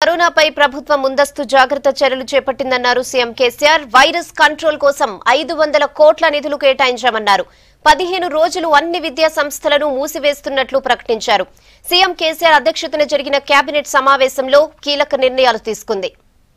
కరోనాపై ప్రభుత్వం ముందస్తు జాగ్రత్త చర్యలు చేపట్టిందన్నారు సీఎం కేసీఆర్ వైరస్ కంట్రోల్ కోసం ఐదు వందల కోట్ల నిధులు కేటాయించామన్నారు పదిహేను రోజులు అన్ని విద్యా సంస్థలను మూసివేస్తున్నట్లు ప్రకటించారు సీఎం కేసీఆర్ అధ్యక్షతన జరిగిన కేబినెట్ సమావేశంలో కీలక నిర్ణయాలు తీసుకుంది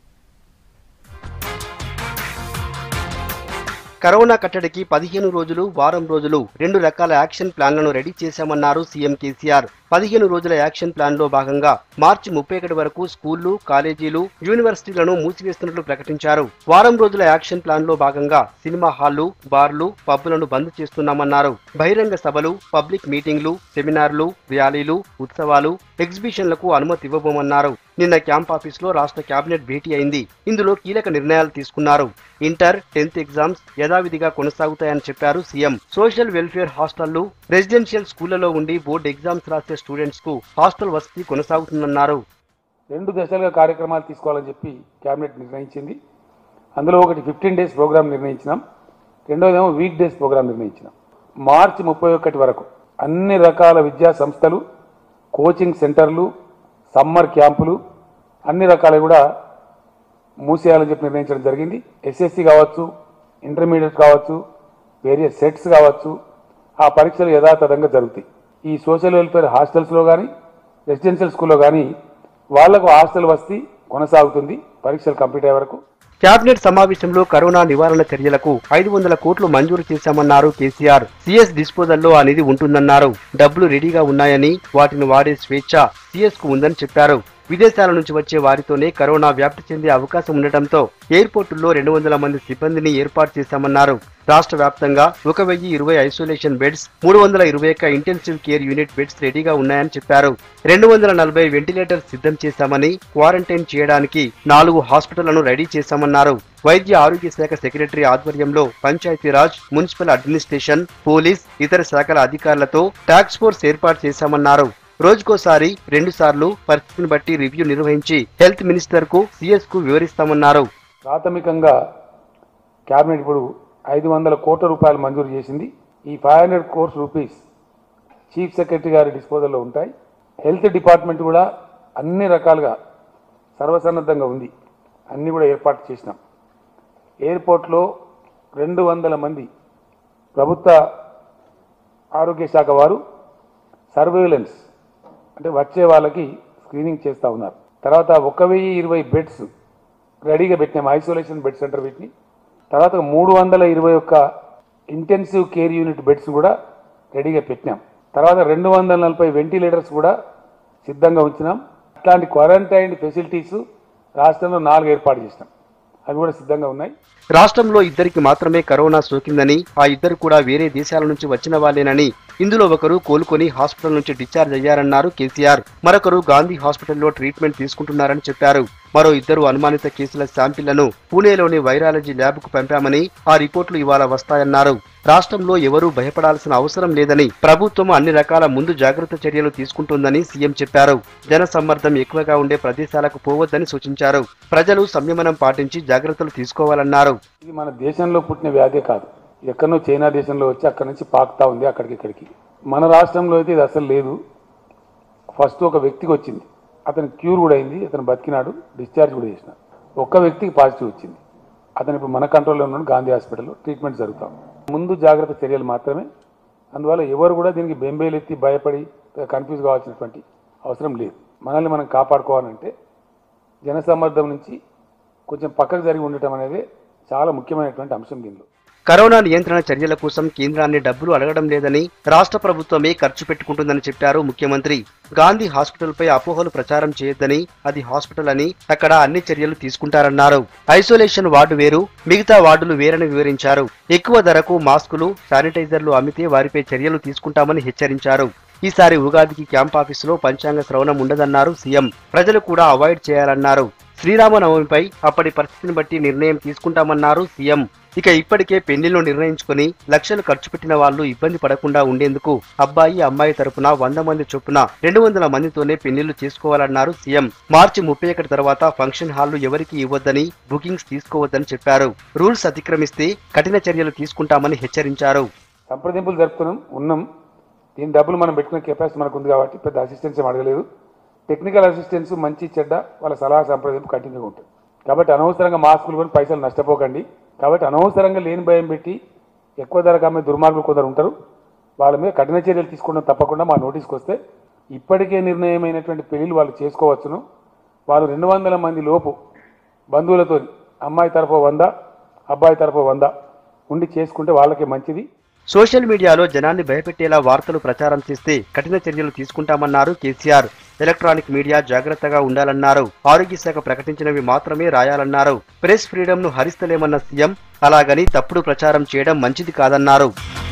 కరోనా కట్టడికి పదిహేను రోజులు వారం రోజులు రెండు రకాల యాక్షన్ ప్లాన్లను రెడీ చేశామన్నారు సీఎం కేసీఆర్ పదిహేను రోజుల యాక్షన్ ప్లాన్ లో భాగంగా మార్చి ముప్పై ఒకటి వరకు స్కూళ్లు కాలేజీలు యూనివర్సిటీలను మూసివేస్తున్నట్లు ప్రకటించారు వారం రోజుల యాక్షన్ ప్లాన్ లో భాగంగా సినిమా హాళ్లు బార్లు పబ్బులను బంద్ చేస్తున్నామన్నారు బహిరంగ సభలు పబ్లిక్ మీటింగ్లు సెమినార్లు ర్యాలీలు ఉత్సవాలు ఎగ్జిబిషన్లకు అనుమతి ఇవ్వబోమన్నారు నిన్న క్యాంప్ ఆఫీస్ లో రాష్ట్ర కేబినెట్ భేటీ అయింది ఇందులో కీలక నిర్ణయాలు తీసుకున్నారు ఇంటర్ టెన్త్ ఎగ్జామ్స్ యథావిధిగా కొనసాగుతాయని చెప్పారు సీఎం సోషల్ వెల్ఫేర్ హాస్టళ్లు రెసిడెన్షియల్ స్కూళ్లలో ఉండి బోర్డు ఎగ్జామ్స్ రాసే స్టూడెంట్స్ కు హాస్టల్ వసతి కొనసాగుతుందన్నారు రెండు దశలుగా కార్యక్రమాలు తీసుకోవాలని చెప్పి కేబినెట్ నిర్ణయించింది అందులో ఒకటి ఫిఫ్టీన్ డేస్ ప్రోగ్రామ్ నిర్ణయించినాం రెండోదేమో వీక్ డేస్ ప్రోగ్రామ్ నిర్ణయించినాం మార్చి ముప్పై ఒకటి వరకు అన్ని రకాల విద్యా సంస్థలు కోచింగ్ సెంటర్లు సమ్మర్ క్యాంపులు అన్ని రకాలు కూడా మూసేయాలని చెప్పి నిర్ణయించడం జరిగింది ఎస్ఎస్సి కావచ్చు ఇంటర్మీడియట్ కావచ్చు వేరియస్ సెట్స్ కావచ్చు ఆ పరీక్షలు యథాతథంగా జరుగుతాయి ఈ సోషల్ వెల్ఫేర్ హాస్టల్స్లో కానీ రెసిడెన్షియల్ స్కూల్లో కానీ వాళ్లకు హాస్టల్ వసతి కొనసాగుతుంది పరీక్షలు కంప్లీట్ అయ్యే వరకు కేబినెట్ సమావేశంలో కరోనా నివారణ చర్యలకు ఐదు వందల కోట్లు మంజూరు చేశామన్నారు కేసీఆర్ సీఎస్ డిస్పోజల్లో ఆ నిధి ఉంటుందన్నారు డబ్బులు రెడీగా ఉన్నాయని వాటిని వాడే స్వేచ్ఛ సీఎస్ కు ఉందని చెప్పారు విదేశాల నుంచి వచ్చే వారితోనే కరోనా వ్యాప్తి చెందే అవకాశం ఉండటంతో ఎయిర్పోర్టుల్లో రెండు వందల మంది సిబ్బందిని ఏర్పాటు చేశామన్నారు రాష్ట్ర వ్యాప్తంగా ఒక వెయ్యి ఇరవై ఐసోలేషన్ బెడ్స్ మూడు వందల ఇరవై ఒక్క ఇంటెన్సివ్ కేర్ యూనిట్ బెడ్స్ రెడీగా ఉన్నాయని చెప్పారు రెండు వందల నలభై వెంటిలేటర్స్ సిద్ధం చేశామని క్వారంటైన్ చేయడానికి నాలుగు హాస్పిటళ్లను రెడీ చేశామన్నారు వైద్య ఆరోగ్య శాఖ సెక్రటరీ ఆధ్వర్యంలో పంచాయతీరాజ్ మున్సిపల్ అడ్మినిస్ట్రేషన్ పోలీస్ ఇతర శాఖల అధికారులతో టాస్క్ ఫోర్స్ ఏర్పాటు చేశామన్నారు రోజుకోసారి రెండు సార్లు పరిస్థితిని బట్టి రివ్యూ నిర్వహించి హెల్త్ మినిస్టర్ కు సిఎస్ కు వివరిస్తామన్నారు ప్రాథమికంగా కేబినెట్ ఇప్పుడు ఐదు వందల కోట్ల రూపాయలు మంజూరు చేసింది ఈ five hundred crores rupees chief secretary గారి డిస్పోజల్లో ఉంటాయి హెల్త్ డిపార్ట్మెంట్ కూడా అన్ని రకాలుగా సర్వసన్నద్ధంగా ఉంది అన్ని కూడా ఏర్పాటు చేసినాం ఎయిర్పోర్ట్లో రెండు వందల మంది ప్రభుత్వ ఆరోగ్య శాఖ వారు సర్వేలెన్స్ అంటే వచ్చే వాళ్ళకి స్క్రీనింగ్ చేస్తూ ఉన్నారు తర్వాత ఒక వెయ్యి ఇరవై బెడ్స్ రెడీగా పెట్టినాం ఐసోలేషన్ బెడ్స్ అంటారు వీటిని తర్వాత మూడు వందల ఇరవై ఒక్క ఇంటెన్సివ్ కేర్ యూనిట్ బెడ్స్ కూడా రెడీగా పెట్టినాం తర్వాత రెండు వందల నలభై వెంటిలేటర్స్ కూడా సిద్ధంగా ఉంచినాం అట్లాంటి క్వారంటైన్ ఫెసిలిటీస్ రాష్ట్రంలో నాలుగు ఏర్పాటు చేసినాం అవి కూడా సిద్ధంగా ఉన్నాయి రాష్ట్రంలో ఇద్దరికి మాత్రమే కరోనా సోకిందని ఆ ఇద్దరు కూడా వేరే దేశాల నుంచి వచ్చిన వాళ్ళేనని ఇందులో ఒకరు కోలుకొని హాస్పిటల్ నుంచి డిశ్చార్జ్ అయ్యారన్నారు కేసీఆర్ మరొకరు గాంధీ హాస్పిటల్లో ట్రీట్మెంట్ తీసుకుంటున్నారని చెప్పారు మరో ఇద్దరు అనుమానిత కేసుల శాంపిళ్లను పూణేలోని వైరాలజీ ల్యాబ్కు పంపామని ఆ రిపోర్టులు ఇవాళ వస్తాయన్నారు రాష్ట్రంలో ఎవరూ భయపడాల్సిన అవసరం లేదని ప్రభుత్వం అన్ని రకాల ముందు జాగ్రత్త చర్యలు తీసుకుంటుందని సీఎం చెప్పారు జన సమ్మర్దం ఎక్కువగా ఉండే ప్రదేశాలకు పోవద్దని సూచించారు ప్రజలు సంయమనం పాటించి జాగ్రత్తలు తీసుకోవాలన్నారు ఇది మన దేశంలో పుట్టిన వ్యాధే కాదు ఎక్కడనో చైనా దేశంలో వచ్చి అక్కడి నుంచి పాకుతా ఉంది అక్కడికి ఇక్కడికి మన రాష్ట్రంలో అయితే ఇది అసలు లేదు ఫస్ట్ ఒక వ్యక్తికి వచ్చింది అతను క్యూర్ కూడా అయింది అతను బతికినాడు డిశ్చార్జ్ కూడా చేసినాడు ఒక్క వ్యక్తికి పాజిటివ్ వచ్చింది అతను ఇప్పుడు మన కంట్రోల్లో ఉన్నాడు గాంధీ హాస్పిటల్లో ట్రీట్మెంట్ జరుగుతాం ముందు జాగ్రత్త చర్యలు మాత్రమే అందువల్ల ఎవరు కూడా దీనికి బెంబేలెత్తి భయపడి కన్ఫ్యూజ్ కావాల్సినటువంటి అవసరం లేదు మనల్ని మనం కాపాడుకోవాలంటే జనసమ్మర్దం నుంచి కొంచెం పక్కకు జరిగి ఉండటం అనేది చాలా ముఖ్యమైనటువంటి అంశం దీనిలో కరోనా నియంత్రణ చర్యల కోసం కేంద్రాన్ని డబ్బులు అడగడం లేదని రాష్ట్ర ప్రభుత్వమే ఖర్చు పెట్టుకుంటుందని చెప్పారు ముఖ్యమంత్రి గాంధీ హాస్పిటల్పై అపోహలు ప్రచారం చేయొద్దని అది హాస్పిటల్ అని అక్కడ అన్ని చర్యలు తీసుకుంటారన్నారు ఐసోలేషన్ వార్డు వేరు మిగతా వార్డులు వేరని వివరించారు ఎక్కువ ధరకు మాస్కులు శానిటైజర్లు అమ్మితే వారిపై చర్యలు తీసుకుంటామని హెచ్చరించారు ఈసారి ఉగాదికి క్యాంప్ ఆఫీసులో పంచాంగ శ్రవణం ఉండదన్నారు సీఎం ప్రజలు కూడా అవాయిడ్ చేయాలన్నారు శ్రీరామనవమిపై అప్పటి పరిస్థితిని బట్టి నిర్ణయం తీసుకుంటామన్నారు సీఎం ఇక ఇప్పటికే పెళ్లిలో నిర్ణయించుకుని లక్షలు ఖర్చు పెట్టిన వాళ్ళు ఇబ్బంది పడకుండా ఉండేందుకు అబ్బాయి అమ్మాయి తరపున వంద మంది చొప్పున రెండు వందల మందితోనే పెళ్లిళ్లు చేసుకోవాలన్నారు సీఎం మార్చి ముప్పై ఒకటి తర్వాత ఫంక్షన్ హాళ్లు ఎవరికి ఇవ్వొద్దని బుకింగ్స్ తీసుకోవద్దని చెప్పారు రూల్స్ అతిక్రమిస్తే కఠిన చర్యలు తీసుకుంటామని హెచ్చరించారు సంప్రదింపులు జరుపుతున్నాం ఉన్నాం దీని డబ్బులు మనం పెట్టుకునే కెపాసిటీ మనకు ఉంది కాబట్టి పెద్ద అసిస్టెన్స్ ఏం అడగలేదు టెక్నికల్ అసిస్టెన్స్ మంచి చెడ్డ వాళ్ళ సలహా సంప్రదింపు కంటిన్యూగా ఉంటుంది కాబట్టి అనవసరంగా మాస్కులు కొని పైసలు నష్టపోకండి కాబట్టి అనవసరంగా లేని భయం పెట్టి ఎక్కువ ధరకు అమ్మే దుర్మార్గులు కొందరు ఉంటారు వాళ్ళ మీద కఠిన చర్యలు తీసుకోవడం తప్పకుండా మా నోటీస్కి వస్తే ఇప్పటికే నిర్ణయమైనటువంటి పెళ్లిళ్ళు వాళ్ళు చేసుకోవచ్చును వాళ్ళు రెండు వందల మంది లోపు బంధువులతో అమ్మాయి తరఫు వంద అబ్బాయి తరఫు వంద ఉండి చేసుకుంటే వాళ్ళకే మంచిది సోషల్ మీడియాలో జనాన్ని భయపెట్టేలా వార్తలు ప్రచారం చేస్తే కఠిన చర్యలు తీసుకుంటామన్నారు కేసీఆర్ ఎలక్ట్రానిక్ మీడియా జాగ్రత్తగా ఉండాలన్నారు ఆరోగ్య శాఖ ప్రకటించినవి మాత్రమే రాయాలన్నారు ప్రెస్ ఫ్రీడమ్ ను హరిస్తలేమన్న సీఎం అలాగని తప్పుడు ప్రచారం చేయడం మంచిది కాదన్నారు